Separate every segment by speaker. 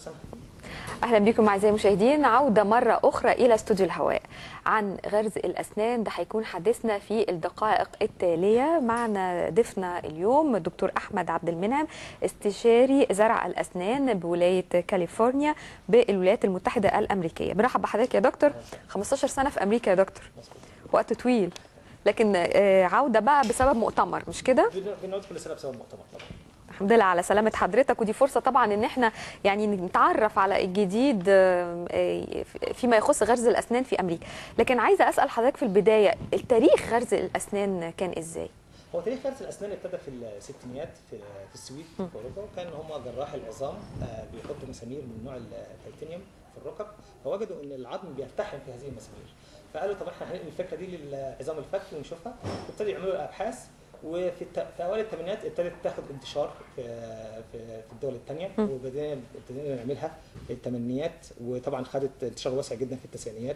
Speaker 1: سنه
Speaker 2: اهلا بكم اعزائي المشاهدين عوده مره اخرى الى استوديو الهواء عن غرز الاسنان ده هيكون حديثنا في الدقائق التاليه معنا ضيفنا اليوم الدكتور احمد عبد المنعم استشاري زرع الاسنان بولايه كاليفورنيا بالولايات المتحده الامريكيه برحب بحضرتك يا دكتور 15 سنه في امريكا يا دكتور وقت طويل لكن آه، عوده بقى بسبب مؤتمر مش كده
Speaker 1: بن- بنعود كل سنه بسبب مؤتمر طبعا
Speaker 2: الحمد لله على سلامة حضرتك ودي فرصة طبعا ان احنا يعني نتعرف على الجديد آه، آه، فيما يخص غرز الاسنان في امريكا لكن عايزة اسأل حضرتك في البداية التاريخ غرز الاسنان كان ازاي
Speaker 1: هو تاريخ غرس الاسنان ابتدى في الستينيات في في السويد في اوروبا وكان هم جراح العظام آه، بيحطوا مسامير من نوع التيتانيوم في الركب فوجدوا ان العظم بيرتحم في هذه المسامير فقالوا طب احنا هننقل الفكره دي للعظام الفك ونشوفها وابتدوا يعملوا ابحاث وفي الت... في اوائل الثمانينات ابتدت تاخد انتشار في في, في الدول الثانيه وبدأنا ابتدينا نعملها في الثمانينات وطبعا خدت انتشار واسع جدا في التسعينيات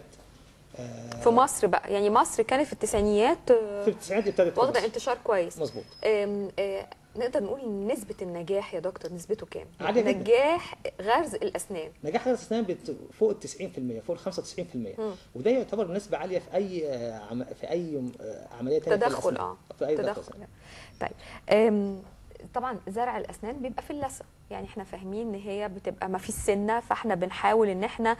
Speaker 1: آه،
Speaker 2: في مصر بقى يعني مصر كانت في التسعينيات آه،
Speaker 1: في التسعينات ابتدت في
Speaker 2: واخدة
Speaker 1: مصر.
Speaker 2: انتشار كويس
Speaker 1: مظبوط
Speaker 2: آم، آه، نقدر نقول نسبة النجاح يا دكتور نسبته كام؟
Speaker 1: عالية جدا.
Speaker 2: نجاح غرز الاسنان
Speaker 1: نجاح غرس الاسنان بت- فوق ال 90% فوق ال 95%
Speaker 2: مم.
Speaker 1: وده يعتبر نسبه عاليه في اي آه، عم- في اي آه، عمليه تانية في
Speaker 2: تدخل
Speaker 1: الأسنان.
Speaker 2: اه
Speaker 1: في اي
Speaker 2: تدخل
Speaker 1: تدخل
Speaker 2: طيب أم، طبعا زرع الاسنان بيبقى في اللثه يعني احنا فاهمين ان هي بتبقى ما فيش سنه فاحنا بنحاول ان احنا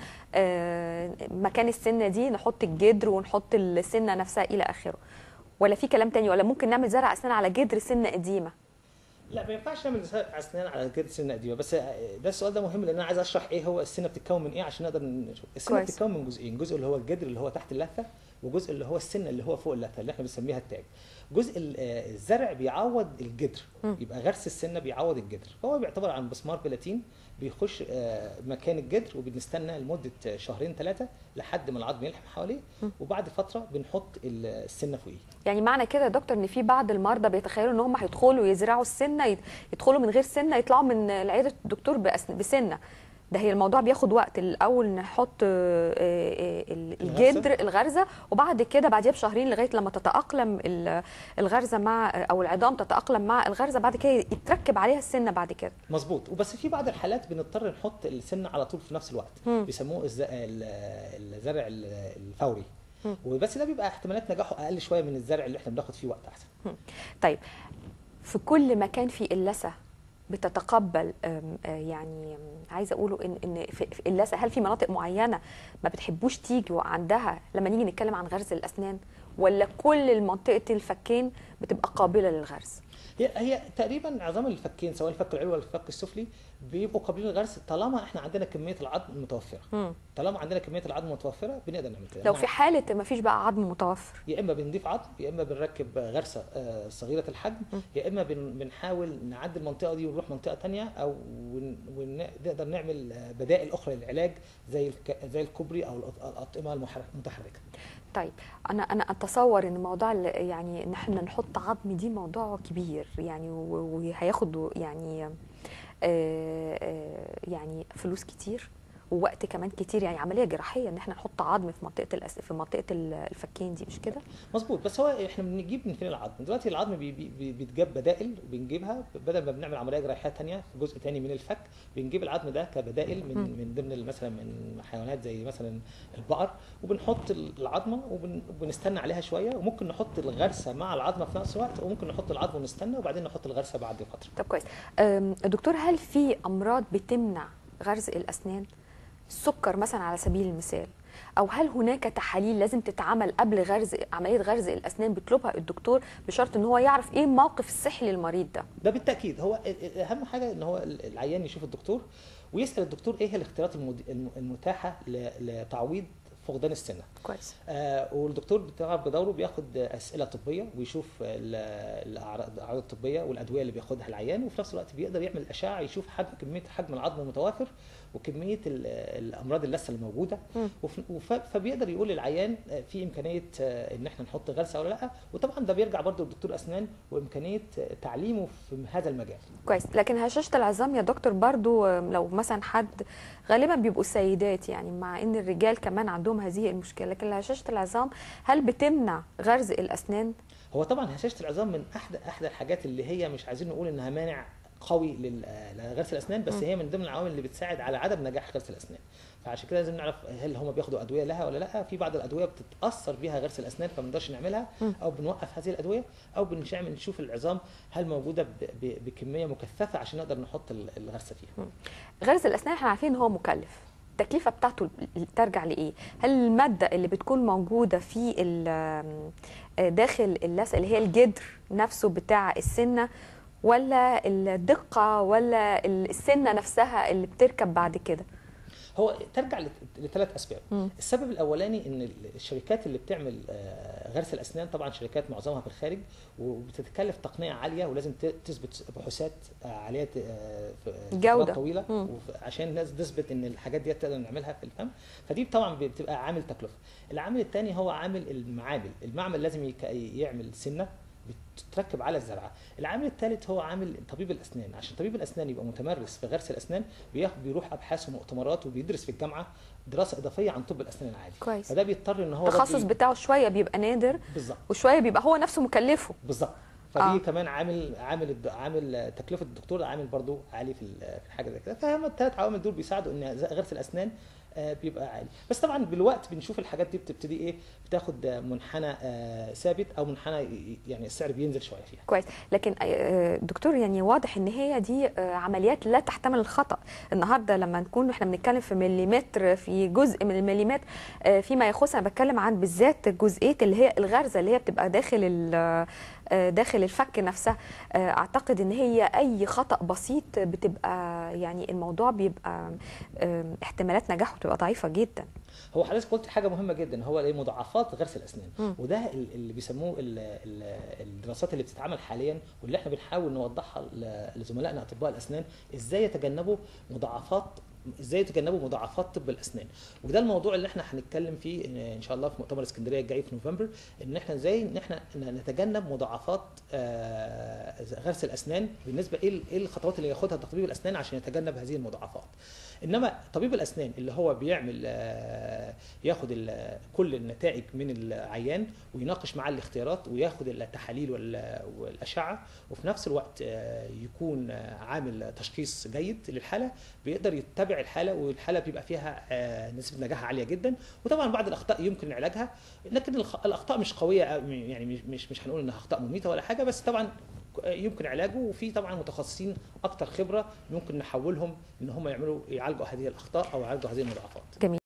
Speaker 2: آه، مكان السنه دي نحط الجدر ونحط السنه نفسها الى اخره ولا في كلام تاني ولا ممكن نعمل زرع اسنان على جدر سنه قديمه
Speaker 1: لا ما ينفعش نعمل زرع اسنان على كده سنه قديمه بس آه، ده السؤال ده مهم لان انا عايز اشرح ايه هو السنه بتتكون من ايه عشان نقدر نشوف السنه
Speaker 2: كويس.
Speaker 1: بتتكون من جزئين جزء اللي هو الجدر اللي هو تحت اللثه وجزء اللي هو السنه اللي هو فوق اللثه اللي احنا بنسميها التاج جزء ال- آه، الزرع بيعوض الجدر
Speaker 2: مم.
Speaker 1: يبقى غرس السنه بيعوض الجدر فهو بيعتبر عن مسمار بلاتين بيخش آه، مكان الجدر وبنستنى لمده آه، شهرين ثلاثه لحد ما العظم يلحم حواليه
Speaker 2: مم.
Speaker 1: وبعد فتره بنحط ال- السنه فوقيه
Speaker 2: يعني معنى كده يا دكتور ان في بعض المرضى بيتخيلوا ان هم هيدخلوا يزرعوا السنه يد- يدخلوا من غير سنه يطلعوا من عياده الدكتور بأس- بسنه ده هي الموضوع بياخد وقت الاول نحط آه، آه، ال-
Speaker 1: الغرزة.
Speaker 2: الجدر الغرزه وبعد كده بعديها بشهرين لغايه لما تتاقلم ال- الغرزه مع او العظام تتاقلم مع الغرزه بعد كده يتركب عليها السنه بعد كده
Speaker 1: مظبوط وبس في بعض الحالات بنضطر نحط السن على طول في نفس الوقت
Speaker 2: مم.
Speaker 1: بيسموه الز- ال- الزرع ال- الفوري
Speaker 2: مم.
Speaker 1: وبس ده بيبقى احتمالات نجاحه اقل شويه من الزرع اللي احنا بناخد فيه وقت احسن
Speaker 2: طيب في كل مكان في اللثه بتتقبل أم، آه، يعني أم، عايزه اقوله ان ان في في اللثه هل في مناطق معينه ما بتحبوش تيجوا عندها لما نيجي نتكلم عن غرز الاسنان ولا كل منطقه الفكين بتبقى قابله للغرز
Speaker 1: هي هي تقريبا عظام الفكين سواء الفك العلوي ولا الفك السفلي بيبقوا قابلين للغرس طالما احنا عندنا كميه العظم متوفره
Speaker 2: مم.
Speaker 1: طالما عندنا كميه العظم متوفره بنقدر نعمل كده
Speaker 2: لو في حاله ما فيش بقى عظم متوفر
Speaker 1: يا اما بنضيف عظم يا اما بنركب غرسه آه، صغيره الحجم
Speaker 2: م.
Speaker 1: يا اما بن- بنحاول نعدي المنطقه دي ونروح منطقه تانية او ون- ونقدر نعمل آه، بدائل اخرى للعلاج زي الك- زي الكوبري او الأط- الاطعمه المحر- المتحركه
Speaker 2: طيب انا انا اتصور ان موضوع ال- يعني ان احنا نحط عظم دي موضوع كبير يعني و- وهياخد يعني آه، آه، يعني فلوس كتير ووقت كمان كتير يعني عمليه جراحيه ان احنا نحط عظم في منطقه الأس... في منطقه ال- الفكين دي مش كده
Speaker 1: مظبوط بس هو احنا بنجيب من فين العظم دلوقتي العظم بي بي بي- بيتجاب بدائل وبنجيبها بدل ما بنعمل عمليه جراحيه تانية في جزء تاني من الفك بنجيب العظم ده كبدائل من
Speaker 2: مم.
Speaker 1: من ضمن ال- مثلا من حيوانات زي مثلا البقر وبنحط العظمه وبن- وبنستنى عليها شويه وممكن نحط الغرسه مع العظمه في نفس الوقت وممكن نحط العظم ونستنى وبعدين نحط الغرسه بعد فتره
Speaker 2: طب كويس أم، دكتور هل في امراض بتمنع غرز الاسنان السكر مثلا على سبيل المثال او هل هناك تحاليل لازم تتعمل قبل غرز عمليه غرز الاسنان بيطلبها الدكتور بشرط ان هو يعرف ايه الموقف الصحي للمريض ده
Speaker 1: ده بالتاكيد هو ال- ال- اهم حاجه ان هو ال- العيان يشوف الدكتور ويسال الدكتور ايه هي الاختيارات المد- الم- المتاحه ل- لتعويض فقدان السنه
Speaker 2: كويس
Speaker 1: آه والدكتور بتاع بدوره بياخد اسئله طبيه ويشوف ال- الاعراض الأعراض الطبيه والادويه اللي بياخدها العيان وفي نفس الوقت بيقدر يعمل اشعه يشوف حجم كميه حجم العظم المتوافر وكميه ال- الامراض اللثه اللي موجوده
Speaker 2: مم.
Speaker 1: وف- وف- فبيقدر يقول للعيان آه، في امكانيه آه، ان احنا نحط غرسه ولا لا وطبعا ده بيرجع برضه لدكتور اسنان وامكانيه آه، تعليمه في هذا المجال
Speaker 2: كويس لكن هشاشه العظام يا دكتور برضو أم، لو مثلا حد غالبا بيبقوا سيدات يعني مع ان الرجال كمان عندهم هذه المشكله لكن هشاشه العظام هل بتمنع غرز الاسنان
Speaker 1: هو طبعا هشاشه العظام من احدى احدى الحاجات اللي هي مش عايزين نقول انها مانع قوي لل- آه، لغرس الاسنان بس هي من ضمن العوامل اللي بتساعد على عدم نجاح غرس الاسنان فعشان كده لازم نعرف هل هم بياخدوا ادويه لها ولا لا في بعض الادويه بتتاثر بيها غرس الاسنان فما نقدرش نعملها او بنوقف هذه الادويه او بنعمل نشوف العظام هل موجوده ب- ب- بكميه مكثفه عشان نقدر نحط ال- الغرسه فيها
Speaker 2: غرز الاسنان احنا عارفين ان هو مكلف التكلفه بتاعته ترجع لايه هل الماده اللي بتكون موجوده في ال- داخل اللثه اللي هي الجدر نفسه بتاع السنه ولا الدقه ولا السنه نفسها اللي بتركب بعد كده
Speaker 1: هو ترجع لت- لثلاث اسباب
Speaker 2: مم.
Speaker 1: السبب الاولاني ان ال- الشركات اللي بتعمل آه، غرس الاسنان طبعا شركات معظمها في الخارج وبتتكلف تقنيه عاليه ولازم ت- تثبت بحوثات آه، عاليه آه، في فترات
Speaker 2: جودة.
Speaker 1: طويله
Speaker 2: مم.
Speaker 1: وف- عشان الناس تثبت ان الحاجات دي تقدر نعملها في الفم فدي طبعا بتبقى عامل تكلفه العامل الثاني هو عامل المعامل المعمل لازم يك- يعمل سنه بتتركب على الزرعه العامل الثالث هو عامل طبيب الاسنان عشان طبيب الاسنان يبقى متمرس في غرس الاسنان بياخد بيروح ابحاث ومؤتمرات وبيدرس في الجامعه دراسه اضافيه عن طب الاسنان العادي
Speaker 2: كويس.
Speaker 1: فده بيضطر ان هو
Speaker 2: التخصص
Speaker 1: برضه ي-
Speaker 2: بتاعه شويه بيبقى نادر
Speaker 1: بالظبط
Speaker 2: وشويه بيبقى هو نفسه مكلفه
Speaker 1: بالظبط فدي
Speaker 2: آه.
Speaker 1: آه. كمان عامل عامل الد- عامل تكلفه الدكتور عامل برضو عالي في ال- في الحاجه زي كده فهم الثلاث عوامل دول بيساعدوا ان غرس الاسنان آه، بيبقى عالي بس طبعا بالوقت بنشوف الحاجات دي بتبتدي ايه بتاخد آه، منحنى آه، ثابت او منحنى ي- يعني السعر بينزل شويه فيها
Speaker 2: كويس لكن آه، دكتور يعني واضح ان هي دي آه، عمليات لا تحتمل الخطا النهارده لما نكون احنا بنتكلم في مليمتر في جزء من المليمتر آه، فيما يخص انا بتكلم عن بالذات جزئيه اللي هي الغرزه اللي هي بتبقى داخل ال- آه، داخل الفك نفسها آه، اعتقد ان هي اي خطا بسيط بتبقى يعني الموضوع بيبقى آه، احتمالات نجاحه بتبقى ضعيفه جدا
Speaker 1: هو حضرتك قلت حاجه مهمه جدا هو ايه مضاعفات غرس الاسنان
Speaker 2: مم.
Speaker 1: وده ال- اللي بيسموه ال- ال- الدراسات اللي بتتعمل حاليا واللي احنا بنحاول نوضحها ل- لزملائنا اطباء الاسنان ازاي يتجنبوا مضاعفات ازاي يتجنبوا مضاعفات طب الاسنان وده الموضوع اللي احنا هنتكلم فيه ان شاء الله في مؤتمر اسكندريه الجاي في نوفمبر ان احنا ازاي ان احنا نتجنب مضاعفات آه، غرس الاسنان بالنسبه ايه ال- ايه الخطوات اللي ياخدها طبيب الاسنان عشان يتجنب هذه المضاعفات انما طبيب الاسنان اللي هو بيعمل آه، ياخد ال- كل النتائج من العيان ويناقش معاه الاختيارات وياخد التحاليل وال- والاشعه وفي نفس الوقت آه، يكون آه، عامل تشخيص جيد للحاله بيقدر يتبع الحاله والحاله بيبقى فيها آه، نسبه نجاح عاليه جدا وطبعا بعض الاخطاء يمكن علاجها لكن الخ- الاخطاء مش قويه أوي، يعني مش- مش مش هنقول انها اخطاء مميته ولا حاجه بس طبعا يمكن علاجه وفي طبعا متخصصين اكتر خبره ممكن نحولهم ان هم يعملوا يعالجوا هذه الاخطاء او يعالجوا هذه المضاعفات
Speaker 2: جميل